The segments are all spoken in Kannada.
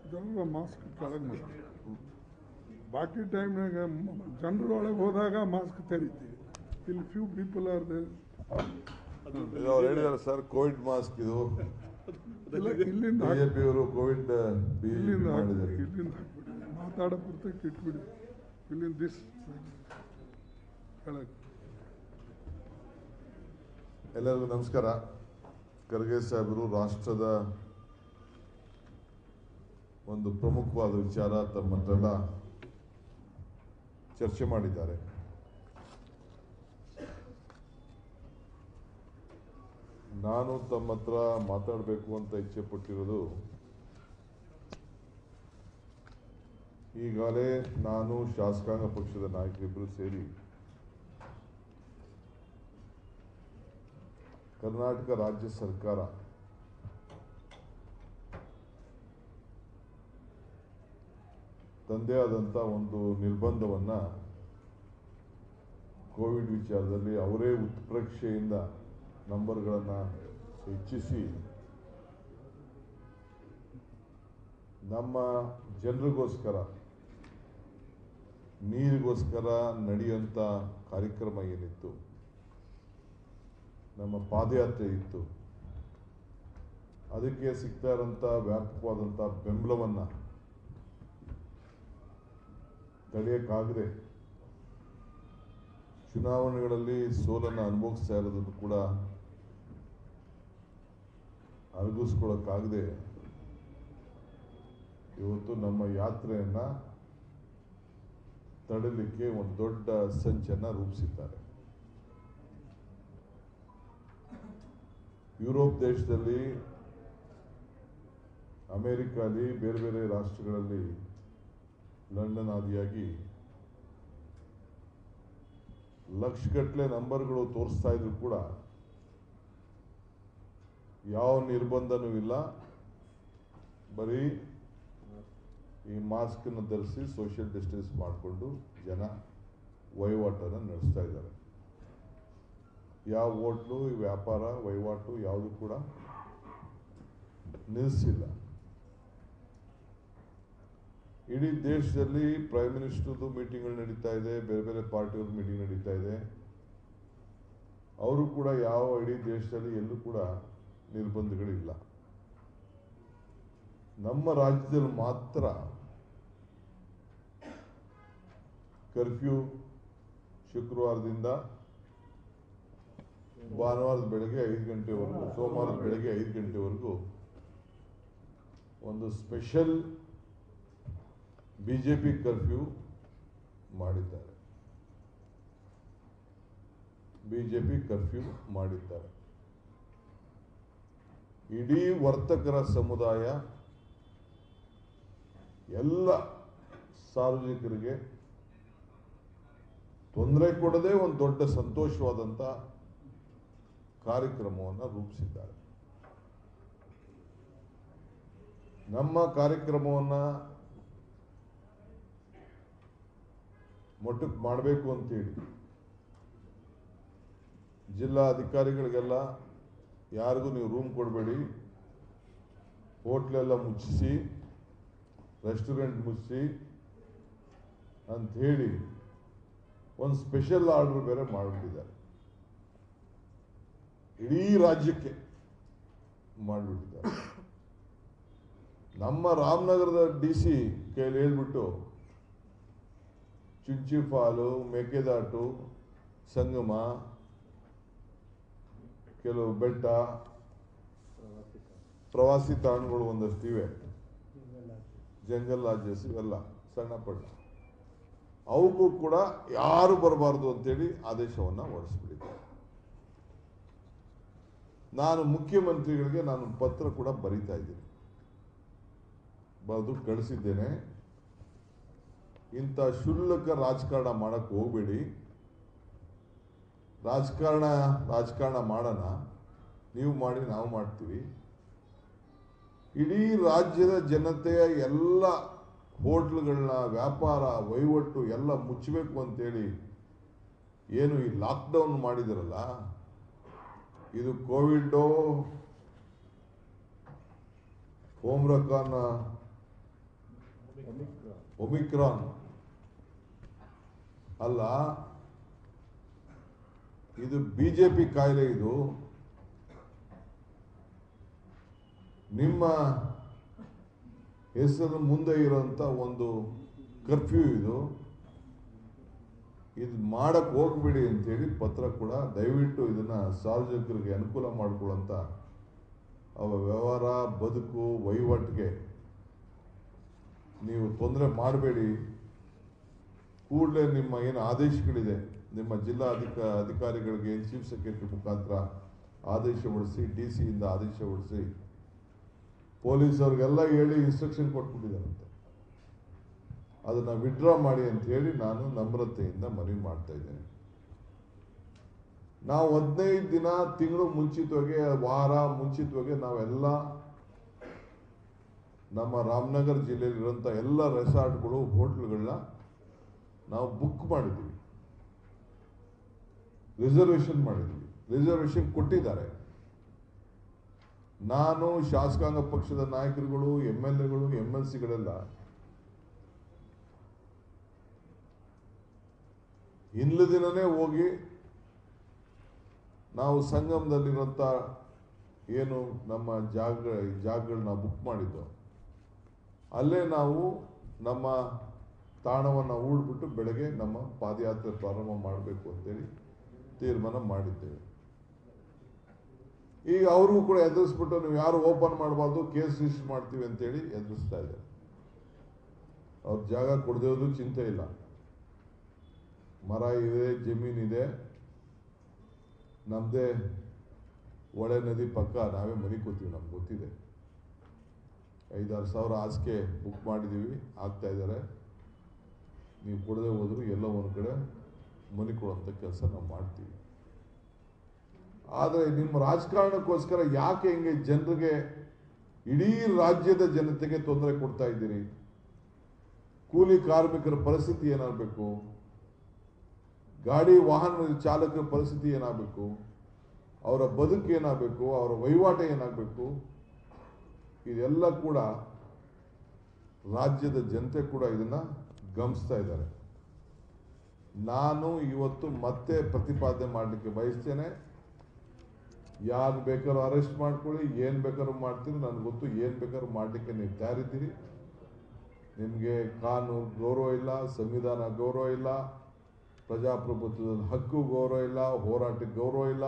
ಜನರ ಮಾಸ್ಕ್ ಕೆಳಗೆ ಮಾಡಿ ಬಾಕಿ ಟೈಮ್ನಾಗ ಜನರ ಒಳಗೆ ಹೋದಾಗ ಮಾಸ್ಕ್ ತೆರಿತೀವಿ ಇಲ್ಲಿ ಫ್ಯೂ ಪೀಪಲ್ ಆರ್ ದೇ ಇದು ಅವ್ರು ಹೇಳಿದಾರೆ ಸರ್ ಕೋವಿಡ್ ಮಾಸ್ಕ್ ಇದು ಇಲ್ಲ ಇಲ್ಲಿಂದ ಹಾಕ್- ಬಿಜೆಪಿ ಅವರು ಕೋವಿಡ್ ಇಲ್ಲಿಂದ ಹಾಕ್ಬಿಡಿ ಮಾಡಿದ್ದಾರೆ ಇಲ್ಲಿಂದ ಹಾಕ್ಬಿಡಿ ಮಾತಾಡೋ ಪುರ್ತಕ್ಕೆ ಇಟ್ಬಿಡಿ ಇಲ್ಲಿಂದ ದಿಸ್ ಕೆಳಗೆ ಎಲ್ಲರಿಗೂ ನಮಸ್ಕಾರ ಖರ್ಗೆ ಸಾಹೇಬರು ರಾಷ್ಟ್ರದ ಒಂದು ಪ್ರಮುಖವಾದ ವಿಚಾರ ತಮ್ಮ ಹತ್ರೆಲ್ಲ ಚರ್ಚೆ ಮಾಡಿದ್ದಾರೆ ನಾನು ತಮ್ಮ ಹತ್ರ ಮಾತಾಡಬೇಕು ಅಂತ ಇಚ್ಛೆ ಪಟ್ಟಿರೋದು ಈಗಾಗಲೇ ನಾನು ಶಾಸಕಾಂಗ ಪಕ್ಷದ ನಾಯಕರಿಬ್ಬರು ಸೇರಿ ಕರ್ನಾಟಕ ರಾಜ್ಯ ಸರ್ಕಾರ ತಂದೆ ಆದಂಥ ಒಂದು ನಿರ್ಬಂಧವನ್ನ ಕೋವಿಡ್ ವಿಚಾರದಲ್ಲಿ ಅವರೇ ಉತ್ಪ್ರೇಕ್ಷೆಯಿಂದ ನಂಬರ್ಗಳನ್ನು ಹೆಚ್ಚಿಸಿ ನಮ್ಮ ಜನರಿಗೋಸ್ಕರ ನೀರಿಗೋಸ್ಕರ ನಡೆಯುವಂಥ ಕಾರ್ಯಕ್ರಮ ಏನಿತ್ತು ನಮ್ಮ ಪಾದಯಾತ್ರೆ ಇತ್ತು ಅದಕ್ಕೆ ಸಿಗ್ತಾ ಇರೋಂಥ ವ್ಯಾಪಕವಾದಂಥ ಬೆಂಬಲವನ್ನು ತಡೆಯೋಕ್ಕಾಗದೆ ಚುನಾವಣೆಗಳಲ್ಲಿ ಸೋಲನ್ನು ಅನುಭವಿಸ್ತಾ ಇರೋದನ್ನು ಕೂಡ ಅರಗಿಸ್ಕೊಳ್ಳೋಕ್ಕಾಗದೆ ಇವತ್ತು ನಮ್ಮ ಯಾತ್ರೆಯನ್ನ ತಡೆಯಲಿಕ್ಕೆ ಒಂದು ದೊಡ್ಡ ಸಂಚನ್ನು ರೂಪಿಸಿದ್ದಾರೆ ಯುರೋಪ್ ದೇಶದಲ್ಲಿ ಅಮೇರಿಕಾಲಿ ಬೇರೆ ಬೇರೆ ರಾಷ್ಟ್ರಗಳಲ್ಲಿ ಲಂಡನ್ ಆದಿಯಾಗಿ ಲಕ್ಷಗಟ್ಟಲೆ ನಂಬರ್ಗಳು ತೋರಿಸ್ತಾ ಇದ್ರು ಕೂಡ ಯಾವ ನಿರ್ಬಂಧನೂ ಇಲ್ಲ ಬರೀ ಈ ಮಾಸ್ಕನ್ನು ಧರಿಸಿ ಸೋಷಿಯಲ್ ಡಿಸ್ಟೆನ್ಸ್ ಮಾಡಿಕೊಂಡು ಜನ ವಹಿವಾಟನ್ನು ನಡೆಸ್ತಾ ಇದ್ದಾರೆ ಯಾವ ಹೋಟ್ಲು ಈ ವ್ಯಾಪಾರ ವಹಿವಾಟು ಯಾವುದು ಕೂಡ ನಿಲ್ಲಿಸಿಲ್ಲ ಇಡೀ ದೇಶದಲ್ಲಿ ಪ್ರೈಮ್ ಮಿನಿಸ್ಟರ್ದು ಮೀಟಿಂಗ್ಗಳು ನಡೀತಾ ಇದೆ ಬೇರೆ ಬೇರೆ ಪಾರ್ಟಿಯವ್ರ ಮೀಟಿಂಗ್ ನಡೀತಾ ಇದೆ ಅವರು ಕೂಡ ಯಾವ ಇಡೀ ದೇಶದಲ್ಲಿ ಎಲ್ಲೂ ಕೂಡ ನಿರ್ಬಂಧಗಳಿಲ್ಲ ನಮ್ಮ ರಾಜ್ಯದಲ್ಲಿ ಮಾತ್ರ ಕರ್ಫ್ಯೂ ಶುಕ್ರವಾರದಿಂದ ಭಾನುವಾರದ ಬೆಳಗ್ಗೆ ಐದು ಗಂಟೆವರೆಗೂ ಸೋಮವಾರದ ಬೆಳಗ್ಗೆ ಐದು ಗಂಟೆವರೆಗೂ ಒಂದು ಸ್ಪೆಷಲ್ ಬಿಜೆಪಿ ಕರ್ಫ್ಯೂ ಮಾಡಿದ್ದಾರೆ ಬಿಜೆಪಿ ಕರ್ಫ್ಯೂ ಮಾಡಿದ್ದಾರೆ ಇಡೀ ವರ್ತಕರ ಸಮುದಾಯ ಎಲ್ಲ ಸಾರ್ವಜನಿಕರಿಗೆ ತೊಂದರೆ ಕೊಡದೆ ಒಂದು ದೊಡ್ಡ ಸಂತೋಷವಾದಂಥ ಕಾರ್ಯಕ್ರಮವನ್ನು ರೂಪಿಸಿದ್ದಾರೆ ನಮ್ಮ ಕಾರ್ಯಕ್ರಮವನ್ನು ಮೊಟ್ಟಕ್ಕೆ ಮಾಡಬೇಕು ಅಂತೇಳಿ ಜಿಲ್ಲಾ ಅಧಿಕಾರಿಗಳಿಗೆಲ್ಲ ಯಾರಿಗೂ ನೀವು ರೂಮ್ ಕೊಡಬೇಡಿ ಹೋಟ್ಲೆಲ್ಲ ಮುಚ್ಚಿಸಿ ರೆಸ್ಟೋರೆಂಟ್ ಮುಚ್ಚಿಸಿ ಅಂತ ಹೇಳಿ ಒಂದು ಸ್ಪೆಷಲ್ ಆರ್ಡರ್ ಬೇರೆ ಮಾಡಿಬಿಟ್ಟಿದ್ದಾರೆ ಇಡೀ ರಾಜ್ಯಕ್ಕೆ ಮಾಡಿಬಿಟ್ಟಿದ್ದಾರೆ ನಮ್ಮ ರಾಮನಗರದ ಡಿ ಸಿ ಕೈಯಲ್ಲಿ ಹೇಳ್ಬಿಟ್ಟು ಚುಂಚಿ ಫಾಲು ಮೇಕೆದಾಟು ಸಂಗಮ ಕೆಲವು ಬೆಟ್ಟ ಪ್ರವಾಸಿ ತಾಣಗಳು ಒಂದಷ್ಟು ಇವೆ ಜಂಗಲ್ ಲಾಡ್ಜಸ್ ಇವೆಲ್ಲ ಸಣ್ಣ ಪಟ್ಟ ಅವಕ್ಕೂ ಕೂಡ ಯಾರು ಬರಬಾರ್ದು ಅಂತೇಳಿ ಆದೇಶವನ್ನು ಹೊರಡಿಸ್ಬಿಟ್ಟಿದ್ದಾರೆ ನಾನು ಮುಖ್ಯಮಂತ್ರಿಗಳಿಗೆ ನಾನು ಪತ್ರ ಕೂಡ ಬರೀತಾ ಇದ್ದೀನಿ ಬರೆದು ಕಳಿಸಿದ್ದೇನೆ ಇಂಥ ಶುಲ್ಕ ರಾಜಕಾರಣ ಮಾಡಕ್ಕೆ ಹೋಗಬೇಡಿ ರಾಜಕಾರಣ ರಾಜಕಾರಣ ಮಾಡೋಣ ನೀವು ಮಾಡಿ ನಾವು ಮಾಡ್ತೀವಿ ಇಡೀ ರಾಜ್ಯದ ಜನತೆಯ ಎಲ್ಲ ಹೋಟ್ಲ್ಗಳನ್ನ ವ್ಯಾಪಾರ ವಹಿವಾಟು ಎಲ್ಲ ಮುಚ್ಚಬೇಕು ಅಂತೇಳಿ ಏನು ಈ ಲಾಕ್ಡೌನ್ ಮಾಡಿದಿರಲ್ಲ ಇದು ಕೋವಿಡ್ಡೋ ಹೋಮ್ರಕಾನ್ ಒಮಿಕ್ರಾನ್ ಅಲ್ಲ ಇದು ಬಿಜೆಪಿ ಕಾಯಿಲೆ ಇದು ನಿಮ್ಮ ಹೆಸರು ಮುಂದೆ ಇರೋಂಥ ಒಂದು ಕರ್ಫ್ಯೂ ಇದು ಇದು ಮಾಡಕ್ ಹೋಗ್ಬಿಡಿ ಅಂತೇಳಿ ಪತ್ರ ಕೂಡ ದಯವಿಟ್ಟು ಇದನ್ನ ಸಾರ್ವಜನಿಕರಿಗೆ ಅನುಕೂಲ ಮಾಡ್ಕೊಳ್ಳೋಂಥ ಅವ ವ್ಯವಹಾರ ಬದುಕು ವಹಿವಾಟಿಗೆ ನೀವು ತೊಂದರೆ ಮಾಡಬೇಡಿ ಕೂಡಲೇ ನಿಮ್ಮ ಏನು ಆದೇಶಗಳಿದೆ ನಿಮ್ಮ ಜಿಲ್ಲಾ ಅಧಿಕ ಅಧಿಕಾರಿಗಳಿಗೆ ಚೀಫ್ ಸೆಕ್ರೆಟರಿ ಮುಖಾಂತರ ಆದೇಶ ಹೊರಡಿಸಿ ಡಿ ಸಿಯಿಂದ ಆದೇಶ ಹೊರಡಿಸಿ ಪೊಲೀಸವ್ರಿಗೆಲ್ಲ ಹೇಳಿ ಇನ್ಸ್ಟ್ರಕ್ಷನ್ ಕೊಟ್ಬಿಟ್ಟಿದ್ದಾರಂತೆ ಅದನ್ನ ವಿಡ್ರಾ ಮಾಡಿ ಅಂತ ಹೇಳಿ ನಾನು ನಮ್ರತೆಯಿಂದ ಮನವಿ ಮಾಡ್ತಾ ಇದ್ದೇನೆ ನಾವು ಹದಿನೈದು ದಿನ ತಿಂಗಳು ಮುಂಚಿತವಾಗಿ ವಾರ ಮುಂಚಿತವಾಗಿ ನಾವೆಲ್ಲ ನಮ್ಮ ರಾಮನಗರ ಜಿಲ್ಲೆಯಲ್ಲಿರುವಂಥ ಎಲ್ಲ ರೆಸಾರ್ಟ್ಗಳು ಹೋಟ್ಲ್ಗಳನ್ನ ನಾವು ಬುಕ್ ಮಾಡಿದ್ವಿ ರಿಸರ್ವೇಶನ್ ಮಾಡಿದ್ವಿ ರಿಸರ್ವೇಶನ್ ಕೊಟ್ಟಿದ್ದಾರೆ ನಾನು ಶಾಸಕಾಂಗ ಪಕ್ಷದ ನಾಯಕರುಗಳು ಎಮ್ ಎಲ್ ಎಗಳು ಎಮ್ ಎಲ್ ಸಿಗಳೆಲ್ಲ ಹಿಂದ್ಲ ದಿನನೇ ಹೋಗಿ ನಾವು ಸಂಗಮದಲ್ಲಿರುವಂಥ ಏನು ನಮ್ಮ ಜಾಗ ಜಾಗಗಳನ್ನ ಬುಕ್ ಮಾಡಿದ್ದು ಅಲ್ಲೇ ನಾವು ನಮ್ಮ ತಾಣವನ್ನು ಹೂಡ್ಬಿಟ್ಟು ಬೆಳಗ್ಗೆ ನಮ್ಮ ಪಾದಯಾತ್ರೆ ಪ್ರಾರಂಭ ಮಾಡಬೇಕು ಅಂತೇಳಿ ತೀರ್ಮಾನ ಮಾಡಿದ್ದೇವೆ ಈಗ ಅವ್ರಿಗೂ ಕೂಡ ಎದುರಿಸ್ಬಿಟ್ಟು ನೀವು ಯಾರು ಓಪನ್ ಮಾಡಬಾರ್ದು ಕೇಸ್ ರಿಜಿಸ್ಟರ್ ಮಾಡ್ತೀವಿ ಅಂತೇಳಿ ಎದುರಿಸ್ತಾ ಇದ್ದಾರೆ ಅವ್ರ ಜಾಗ ಕೊಡದೇ ಚಿಂತೆ ಇಲ್ಲ ಮರ ಇದೆ ಜಮೀನಿದೆ ನಮ್ಮದೇ ಒಳೆ ನದಿ ಪಕ್ಕ ನಾವೇ ಮನೆ ಕೂತೀವಿ ನಮ್ಗೆ ಗೊತ್ತಿದೆ ಐದಾರು ಸಾವಿರ ಹಾಸಿಗೆ ಬುಕ್ ಮಾಡಿದ್ದೀವಿ ಆಗ್ತಾ ಇದ್ದಾರೆ ನೀವು ಕೊಡದೆ ಹೋದ್ರು ಎಲ್ಲೋ ಒಂದು ಕಡೆ ಮನೆ ಕೊಡುವಂಥ ಕೆಲಸ ನಾವು ಮಾಡ್ತೀವಿ ಆದರೆ ನಿಮ್ಮ ರಾಜಕಾರಣಕ್ಕೋಸ್ಕರ ಯಾಕೆ ಹಿಂಗೆ ಜನರಿಗೆ ಇಡೀ ರಾಜ್ಯದ ಜನತೆಗೆ ತೊಂದರೆ ಕೊಡ್ತಾ ಇದ್ದೀರಿ ಕೂಲಿ ಕಾರ್ಮಿಕರ ಪರಿಸ್ಥಿತಿ ಏನಾಗಬೇಕು ಗಾಡಿ ವಾಹನ ಚಾಲಕರ ಪರಿಸ್ಥಿತಿ ಏನಾಗಬೇಕು ಅವರ ಬದುಕು ಏನಾಗಬೇಕು ಅವರ ವಹಿವಾಟು ಏನಾಗಬೇಕು ಇದೆಲ್ಲ ಕೂಡ ರಾಜ್ಯದ ಜನತೆ ಕೂಡ ಇದನ್ನ ಗಮನಿಸ್ತಾ ಇದ್ದಾರೆ ನಾನು ಇವತ್ತು ಮತ್ತೆ ಪ್ರತಿಪಾದನೆ ಮಾಡಲಿಕ್ಕೆ ಬಯಸ್ತೇನೆ ಯಾರು ಬೇಕಾದ್ರೂ ಅರೆಸ್ಟ್ ಮಾಡ್ಕೊಳ್ಳಿ ಏನು ಬೇಕಾದ್ರೂ ಮಾಡ್ತೀರಿ ನನಗೆ ಗೊತ್ತು ಏನು ಬೇಕಾದ್ರೂ ಮಾಡಲಿಕ್ಕೆ ನೀವು ತಯಾರಿದ್ದೀರಿ ನಿಮಗೆ ಕಾನೂನು ಗೌರವ ಇಲ್ಲ ಸಂವಿಧಾನ ಗೌರವ ಇಲ್ಲ ಪ್ರಜಾಪ್ರಭುತ್ವದ ಹಕ್ಕು ಗೌರವ ಇಲ್ಲ ಹೋರಾಟಕ್ಕೆ ಗೌರವ ಇಲ್ಲ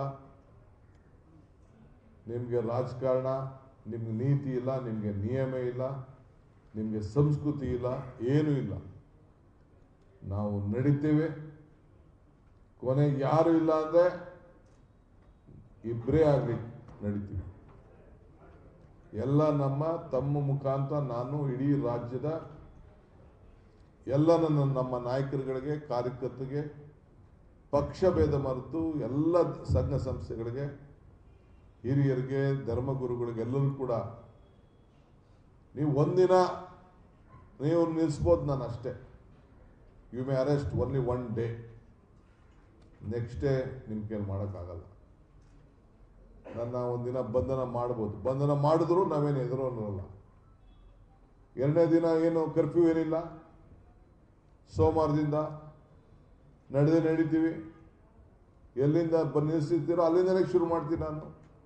ನಿಮಗೆ ರಾಜಕಾರಣ ನಿಮ್ಗೆ ನೀತಿ ಇಲ್ಲ ನಿಮಗೆ ನಿಯಮ ಇಲ್ಲ ನಿಮಗೆ ಸಂಸ್ಕೃತಿ ಇಲ್ಲ ಏನೂ ಇಲ್ಲ ನಾವು ನಡಿತೇವೆ ಕೊನೆಗೆ ಯಾರು ಇಲ್ಲ ಅಂದರೆ ಇಬ್ಬರೇ ಆಗಲಿ ನಡಿತೀವಿ ಎಲ್ಲ ನಮ್ಮ ತಮ್ಮ ಮುಖಾಂತರ ನಾನು ಇಡೀ ರಾಜ್ಯದ ಎಲ್ಲ ನನ್ನ ನಮ್ಮ ನಾಯಕರುಗಳಿಗೆ ಕಾರ್ಯಕರ್ತರಿಗೆ ಪಕ್ಷ ಭೇದ ಮರೆತು ಎಲ್ಲ ಸಂಘ ಸಂಸ್ಥೆಗಳಿಗೆ ಹಿರಿಯರಿಗೆ ಧರ್ಮಗುರುಗಳಿಗೆ ಎಲ್ಲರೂ ಕೂಡ ನೀವು ಒಂದಿನ ನೀವು ನಿಲ್ಲಿಸ್ಬೋದು ನಾನು ಅಷ್ಟೇ you may arrest only one day next day ನಿಮ್ಮ ಕೈಲಿ ಮಾಡೋಕ್ಕಾಗಲ್ಲ ನನ್ನ ಒಂದಿನ ಬಂಧನ ಮಾಡ್ಬೋದು ಬಂಧನ ಮಾಡಿದ್ರು ನಾವೇನು ಎದುರು ಅನ್ನೋಲ್ಲ ಎರಡನೇ ದಿನ ಏನು ಕರ್ಫ್ಯೂ ಏನಿಲ್ಲ ಸೋಮವಾರದಿಂದ ನಡೆದೇ ನಡೀತೀವಿ ಎಲ್ಲಿಂದ ಬಂದು ನಿಲ್ಲಿಸ್ತೀರೋ ಅಲ್ಲಿಂದಲೇ ಶುರು ಮಾಡ್ತೀನಿ ನಾನು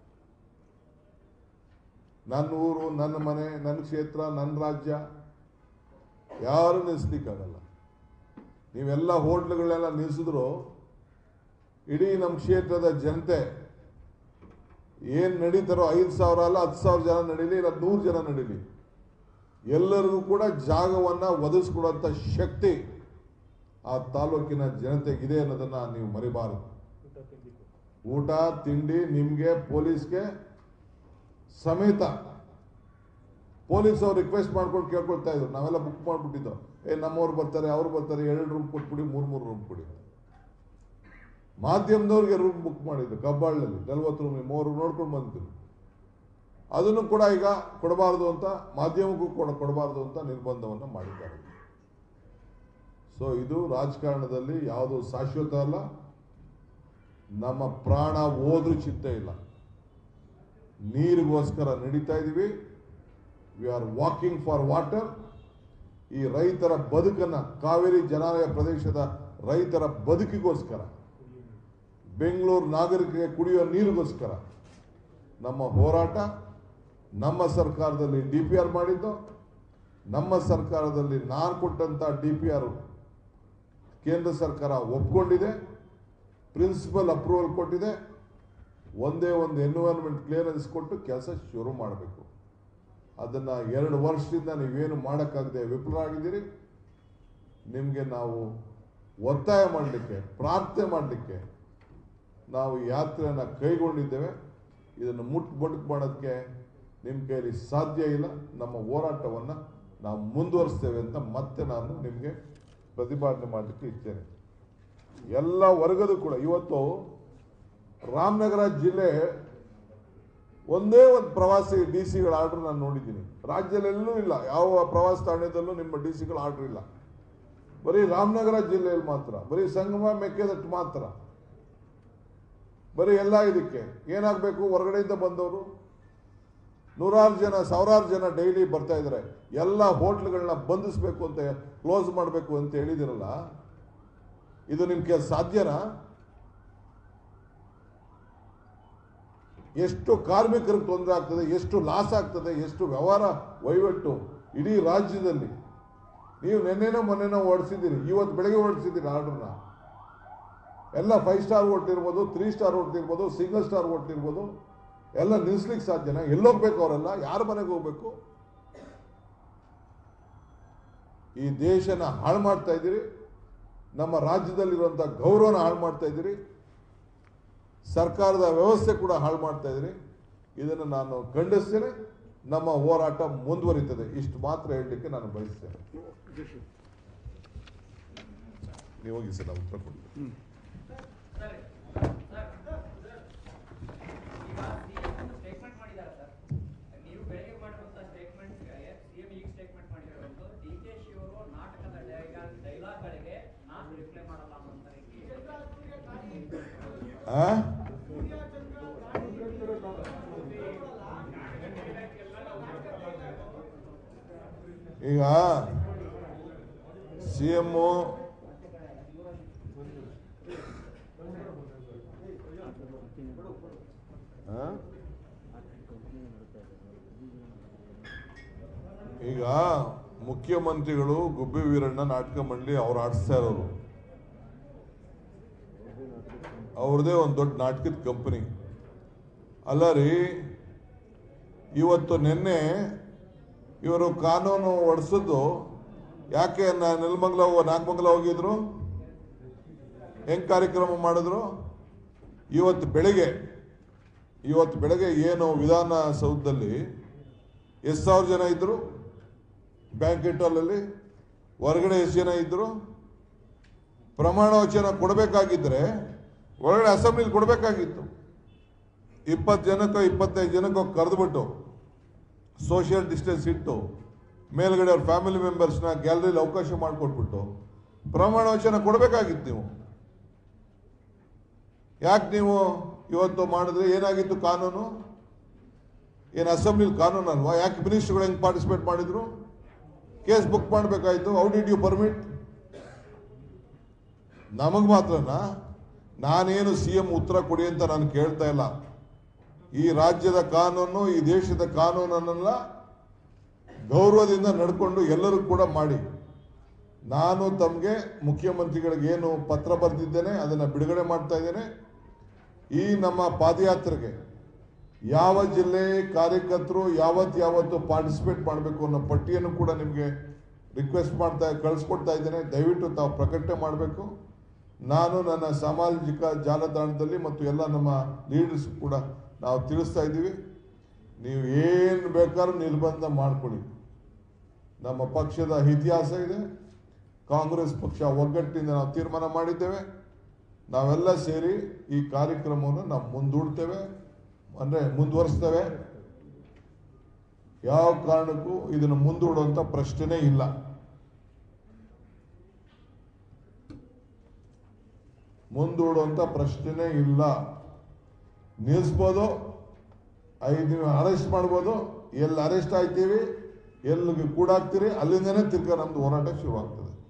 ನನ್ನ ಊರು ನನ್ನ ಮನೆ ನನ್ನ ಕ್ಷೇತ್ರ ನನ್ನ ರಾಜ್ಯ ಯಾರು ನಿಲ್ಲಿಸ್ಲಿಕ್ಕಾಗಲ್ಲ ನೀವೆಲ್ಲ ಹೋಟ್ಲುಗಳೆಲ್ಲ ನಿಲ್ಲಿಸಿದ್ರು ಇಡೀ ನಮ್ಮ ಕ್ಷೇತ್ರದ ಜನತೆ ಏನು ನಡೀತಾರೋ ಐದು ಸಾವಿರ ಅಲ್ಲ ಹತ್ತು ಸಾವಿರ ಜನ ನಡೀಲಿ ಇಲ್ಲ ನೂರು ಜನ ನಡೀಲಿ ಎಲ್ಲರಿಗೂ ಕೂಡ ಜಾಗವನ್ನು ಒದಗಿಸ್ಕೊಡುವಂಥ ಶಕ್ತಿ ಆ ತಾಲೂಕಿನ ಜನತೆಗಿದೆ ಅನ್ನೋದನ್ನ ನೀವು ಮರಿಬಾರದು ಊಟ ತಿಂಡಿ ನಿಮಗೆ ಪೊಲೀಸ್ಗೆ ಸಮೇತ ಪೊಲೀಸ್ ಅವ್ರು ರಿಕ್ವೆಸ್ಟ್ ಮಾಡ್ಕೊಂಡು ಕೇಳ್ಕೊಳ್ತಾ ಇದ್ರು ನಾವೆಲ್ಲ ಬುಕ್ ಮಾಡ್ಬಿಟ್ಟಿದ್ದು ಏ ನಮ್ಮವ್ರು ಬರ್ತಾರೆ ಅವ್ರು ಬರ್ತಾರೆ ಎರಡು ರೂಮ್ ಕೊಟ್ಬಿಡಿ ಮೂರು ಮೂರು ರೂಮ್ ಕೊಡಿ ಮಾಧ್ಯಮದವ್ರಿಗೆ ರೂಮ್ ಬುಕ್ ಮಾಡಿದ್ದು ಕಬ್ಬಾಳಲ್ಲಿ ನಲ್ವತ್ತು ರೂಮ್ ಮೂರು ನೋಡ್ಕೊಂಡು ಬಂದಿದ್ರು ಅದನ್ನು ಕೂಡ ಈಗ ಕೊಡಬಾರ್ದು ಅಂತ ಮಾಧ್ಯಮಕ್ಕೂ ಕೂಡ ಕೊಡಬಾರ್ದು ಅಂತ ನಿರ್ಬಂಧವನ್ನು ಮಾಡಿದ್ದಾರೆ ಸೊ ಇದು ರಾಜಕಾರಣದಲ್ಲಿ ಯಾವುದು ಶಾಶ್ವತ ಅಲ್ಲ ನಮ್ಮ ಪ್ರಾಣ ಹೋದ್ರೂ ಚಿಂತೆ ಇಲ್ಲ ನೀರಿಗೋಸ್ಕರ ನಡೀತಾ ಇದ್ದೀವಿ we are walking for water ಈ ರೈತರ ಬದುಕನ್ನ ಕಾವೇರಿ ಜನಾಲಯ ಪ್ರದೇಶದ ರೈತರ ಬದುಕಿಗೋಸ್ಕರ ಬೆಂಗಳೂರು ನಾಗರಿಕರಿಗೆ ಕುಡಿಯೋ ನೀರಿಗೋಸ್ಕರ ನಮ್ಮ ಹೋರಾಟ ನಮ್ಮ ಸರ್ಕಾರದಲ್ಲಿ ಡಿ ಪಿ ಆರ್ ಮಾಡಿದ್ದು ನಮ್ಮ ಸರ್ಕಾರದಲ್ಲಿ ನಾನು ಕೊಟ್ಟಂತ ಡಿ ಪಿ ಆರ್ ಕೇಂದ್ರ ಸರ್ಕಾರ ಒಪ್ಕೊಂಡಿದೆ ಪ್ರಿನ್ಸಿಪಲ್ ಅಪ್ರೂವಲ್ ಕೊಟ್ಟಿದೆ ಒಂದೇ ಒಂದು ಎನ್ವಿರಾನ್ಮೆಂಟ್ ಕ್ಲಿಯರೆನ್ಸ್ ಕೊಟ್ಟು ಕೆಲಸ ಶುರು ಮಾಡಬೇಕು ಅದನ್ನ ಎರಡು ವರ್ಷದಿಂದ ನೀವೇನು ಮಾಡೋಕ್ಕಾಗದೆ ವಿಫಲರಾಗಿದ್ದೀರಿ ನಿಮಗೆ ನಾವು ಒತ್ತಾಯ ಮಾಡಲಿಕ್ಕೆ ಪ್ರಾರ್ಥನೆ ಮಾಡಲಿಕ್ಕೆ ನಾವು ಯಾತ್ರೆಯನ್ನು ಕೈಗೊಂಡಿದ್ದೇವೆ ಇದನ್ನು ಮುಟ್ಟು ಬಡುಕು ಮಾಡೋದಕ್ಕೆ ನಿಮ್ಮ ಕೈಲಿ ಸಾಧ್ಯ ಇಲ್ಲ ನಮ್ಮ ಹೋರಾಟವನ್ನು ನಾವು ಮುಂದುವರಿಸ್ತೇವೆ ಅಂತ ಮತ್ತೆ ನಾನು ನಿಮಗೆ ಪ್ರತಿಪಾದನೆ ಮಾಡಲಿಕ್ಕೆ ಇದ್ದೇನೆ ಎಲ್ಲ ವರ್ಗದ ಕೂಡ ಇವತ್ತು ರಾಮನಗರ ಜಿಲ್ಲೆ ಒಂದೇ ಒಂದು ಪ್ರವಾಸಿ ಡಿ ಸಿಗಳ ಆರ್ಡರ್ ನಾನು ನೋಡಿದ್ದೀನಿ ರಾಜ್ಯದಲ್ಲೆಲ್ಲೂ ಇಲ್ಲ ಯಾವ ಪ್ರವಾಸ ತಾಣದಲ್ಲೂ ನಿಮ್ಮ ಡಿ ಸಿಗಳ ಆರ್ಡರ್ ಇಲ್ಲ ಬರೀ ರಾಮನಗರ ಜಿಲ್ಲೆಯಲ್ಲಿ ಮಾತ್ರ ಬರೀ ಸಂಗಮ ಮೆಕ್ಕೆದಟ್ಟು ಮಾತ್ರ ಬರೀ ಎಲ್ಲ ಇದಕ್ಕೆ ಏನಾಗಬೇಕು ಹೊರಗಡೆಯಿಂದ ಬಂದವರು ನೂರಾರು ಜನ ಸಾವಿರಾರು ಜನ ಡೈಲಿ ಬರ್ತಾ ಇದ್ದಾರೆ ಎಲ್ಲ ಹೋಟ್ಲ್ಗಳನ್ನ ಬಂಧಿಸಬೇಕು ಅಂತ ಕ್ಲೋಸ್ ಮಾಡಬೇಕು ಅಂತ ಹೇಳಿದಿರಲ್ಲ ಇದು ನಿಮ್ಗೆ ಸಾಧ್ಯನಾ ಎಷ್ಟು ಕಾರ್ಮಿಕರಿಗೆ ತೊಂದರೆ ಆಗ್ತದೆ ಎಷ್ಟು ಲಾಸ್ ಆಗ್ತದೆ ಎಷ್ಟು ವ್ಯವಹಾರ ವಹಿವಾಟು ಇಡೀ ರಾಜ್ಯದಲ್ಲಿ ನೀವು ನಿನ್ನೆನೋ ಮೊನ್ನೆನೋ ಓಡಿಸಿದ್ದೀರಿ ಇವತ್ತು ಬೆಳಗ್ಗೆ ಓಡಿಸಿದ್ದೀರಿ ಆರ್ಡರ್ನ ಎಲ್ಲ ಫೈವ್ ಸ್ಟಾರ್ ಹೋಟ್ಲ್ ಇರ್ಬೋದು ತ್ರೀ ಸ್ಟಾರ್ ಹೋಟ್ಲ್ ಇರ್ಬೋದು ಸಿಂಗಲ್ ಸ್ಟಾರ್ ಹೋಟ್ಲ್ ಇರ್ಬೋದು ಎಲ್ಲ ನಿಲ್ಲಿಸ್ಲಿಕ್ಕೆ ಸಾಧ್ಯನಾ ಎಲ್ಲೋಗ್ಬೇಕು ಅವರೆಲ್ಲ ಯಾರ ಮನೆಗೆ ಹೋಗ್ಬೇಕು ಈ ದೇಶನ ಹಾಳು ಮಾಡ್ತಾ ಇದ್ದೀರಿ ನಮ್ಮ ರಾಜ್ಯದಲ್ಲಿರುವಂಥ ಗೌರವನ ಹಾಳು ಮಾಡ್ತಾ ಇದ್ದೀರಿ ಸರ್ಕಾರದ ವ್ಯವಸ್ಥೆ ಕೂಡ ಹಾಳು ಮಾಡ್ತಾ ಇದ್ದೀರಿ ಇದನ್ನು ನಾನು ಖಂಡಿಸ್ತೇನೆ ನಮ್ಮ ಹೋರಾಟ ಮುಂದುವರಿತದೆ ಇಷ್ಟು ಮಾತ್ರ ಹೇಳಲಿಕ್ಕೆ ನಾನು ಬಯಸ್ತೇನೆ ನೀವು ಹೋಗಿ ಸರ್ ನಾವು ಉತ್ತರ ಕೊಡ್ತೀವಿ ಸರ್ ಸರ್ ಈಗ ಸಿಎಂ ಸ್ಟೇಟ್ಮೆಂಟ್ ಮಾಡಿದ್ದಾರೆ ಸರ್ ನೀವು ಬೆಳಗ್ಗೆ ಮಾಡಿರುವಂತ ಸ್ಟೇಟ್ಮೆಂಟ್ ಸಿಎಂ ಈಗ ಸ್ಟೇಟ್ಮೆಂಟ್ ಮಾಡಿರೋದು ಡಿ ಕೆ ಶಿ ಅವರು ನಾಟಕದ ಡೈಲಾಗ್ಗಳಿಗೆ ನಾನು ರಿಪ್ಲೈ ಮಾಡಲ್ಲ ಅನ್ನೋ ರೀತಿ ಆ? ಈಗ ಸಿ ಎಂ ಈಗ ಮುಖ್ಯಮಂತ್ರಿಗಳು ಗುಬ್ಬಿ ವೀರಣ್ಣ ನಾಟಕ ಮಂಡಳಿ ಅವ್ರು ಆಡಿಸ್ತಾ ಇರೋರು ಅವ್ರದೇ ಒಂದು ದೊಡ್ಡ ನಾಟಕದ ಕಂಪನಿ ಅಲ್ಲ ರೀ ಇವತ್ತು ನಿನ್ನೆ ಇವರು ಕಾನೂನು ಹೊಡೆಸಿದ್ದು ಯಾಕೆ ನ- ನೆಲಮಂಗಲ ಹೋಗ ನಾಗಮಂಗಲ ಹೋಗಿದ್ರು ಹೆಂಗ್ ಕಾರ್ಯಕ್ರಮ ಮಾಡಿದ್ರು ಇವತ್ತು ಬೆಳಿಗ್ಗೆ ಇವತ್ತು ಬೆಳಗ್ಗೆ ಏನು ವಿಧಾನಸೌಧದಲ್ಲಿ ಎಷ್ಟು ಸಾವಿರ ಜನ ಇದ್ರು ಬ್ಯಾಂಕೆಟ್ ಹಾಲಲ್ಲಿ ಹೊರಗಡೆ ಎಷ್ಟು ಜನ ಇದ್ರು ಪ್ರಮಾಣ ವಚನ ಕೊಡಬೇಕಾಗಿದ್ರೆ ಒಳಗಡೆ ಅಸೆಂಬ್ಲಿಲಿ ಕೊಡಬೇಕಾಗಿತ್ತು ಇಪ್ಪತ್ತು ಜನಕ್ಕೋ ಇಪ್ಪತ್ತೈದು ಜನಕ್ಕೋ ಕರೆದುಬಿಟ್ಟು ಸೋಷಿಯಲ್ ಡಿಸ್ಟೆನ್ಸ್ ಇಟ್ಟು ಮೇಲ್ಗಡೆ ಅವ್ರ ಫ್ಯಾಮಿಲಿ ಮೆಂಬರ್ಸ್ನ ಗ್ಯಾಲರಿಲಿ ಅವಕಾಶ ಮಾಡಿಕೊಟ್ಬಿಟ್ಟು ಪ್ರಮಾಣ ವಚನ ಕೊಡಬೇಕಾಗಿತ್ತು ನೀವು ಯಾಕೆ ನೀವು ಇವತ್ತು ಮಾಡಿದ್ರೆ ಏನಾಗಿತ್ತು ಕಾನೂನು ಏನು ಅಸೆಂಬ್ಲಿಲಿ ಕಾನೂನು ಅಲ್ವಾ ಯಾಕೆ ಮಿನಿಸ್ಟ್ರುಗಳು ಹೆಂಗೆ ಪಾರ್ಟಿಸಿಪೇಟ್ ಮಾಡಿದ್ರು ಕೇಸ್ ಬುಕ್ ಮಾಡಬೇಕಾಯ್ತು ಹೌ ಡಿಡ್ ಯು ಪರ್ಮಿಟ್ ನಮಗೆ ಮಾತ್ರನಾ ನಾನೇನು ಸಿ ಎಂ ಉತ್ತರ ಕೊಡಿ ಅಂತ ನಾನು ಕೇಳ್ತಾ ಇಲ್ಲ ಈ ರಾಜ್ಯದ ಕಾನೂನು ಈ ದೇಶದ ಕಾನೂನನ್ನೆಲ್ಲ ಗೌರವದಿಂದ ನಡ್ಕೊಂಡು ಎಲ್ಲರೂ ಕೂಡ ಮಾಡಿ ನಾನು ತಮಗೆ ಮುಖ್ಯಮಂತ್ರಿಗಳಿಗೆ ಏನು ಪತ್ರ ಬರೆದಿದ್ದೇನೆ ಅದನ್ನು ಬಿಡುಗಡೆ ಮಾಡ್ತಾ ಇದ್ದೇನೆ ಈ ನಮ್ಮ ಪಾದಯಾತ್ರೆಗೆ ಯಾವ ಜಿಲ್ಲೆ ಕಾರ್ಯಕರ್ತರು ಯಾವತ್ತು ಯಾವತ್ತು ಪಾರ್ಟಿಸಿಪೇಟ್ ಮಾಡಬೇಕು ಅನ್ನೋ ಪಟ್ಟಿಯನ್ನು ಕೂಡ ನಿಮಗೆ ರಿಕ್ವೆಸ್ಟ್ ಮಾಡ್ತಾ ಕಳಿಸ್ಕೊಡ್ತಾ ಇದ್ದೇನೆ ದಯವಿಟ್ಟು ತಾವು ಪ್ರಕಟಣೆ ಮಾಡಬೇಕು ನಾನು ನನ್ನ ಸಾಮಾಜಿಕ ಜಾಲತಾಣದಲ್ಲಿ ಮತ್ತು ಎಲ್ಲ ನಮ್ಮ ಲೀಡರ್ಸ್ ಕೂಡ ನಾವು ತಿಳಿಸ್ತಾ ಇದ್ದೀವಿ ನೀವು ಏನು ಬೇಕಾದ್ರೂ ನಿರ್ಬಂಧ ಮಾಡ್ಕೊಳ್ಳಿ ನಮ್ಮ ಪಕ್ಷದ ಇತಿಹಾಸ ಇದೆ ಕಾಂಗ್ರೆಸ್ ಪಕ್ಷ ಒಗ್ಗಟ್ಟಿನಿಂದ ನಾವು ತೀರ್ಮಾನ ಮಾಡಿದ್ದೇವೆ ನಾವೆಲ್ಲ ಸೇರಿ ಈ ಕಾರ್ಯಕ್ರಮವನ್ನು ನಾವು ಮುಂದೂಡ್ತೇವೆ ಅಂದರೆ ಮುಂದುವರಿಸ್ತೇವೆ ಯಾವ ಕಾರಣಕ್ಕೂ ಇದನ್ನು ಮುಂದೂಡುವಂಥ ಪ್ರಶ್ನೆನೇ ಇಲ್ಲ ಮುಂದೂಡುವಂಥ ಪ್ರಶ್ನೆನೇ ಇಲ್ಲ ನಿಲ್ಲಿಸ್ಬೋದು ಐದು ಅರೆಸ್ಟ್ ಮಾಡ್ಬೋದು ಎಲ್ಲಿ ಅರೆಸ್ಟ್ ಆಯ್ತೀವಿ ಎಲ್ಲಿಗೆ ಕೂಡಾಗ್ತೀರಿ ಅಲ್ಲಿಂದನೇ ತಿರ್ಗಾ ನಮ್ದು ಹೋರಾಟ ಶುರುವಾಗ್ತದೆ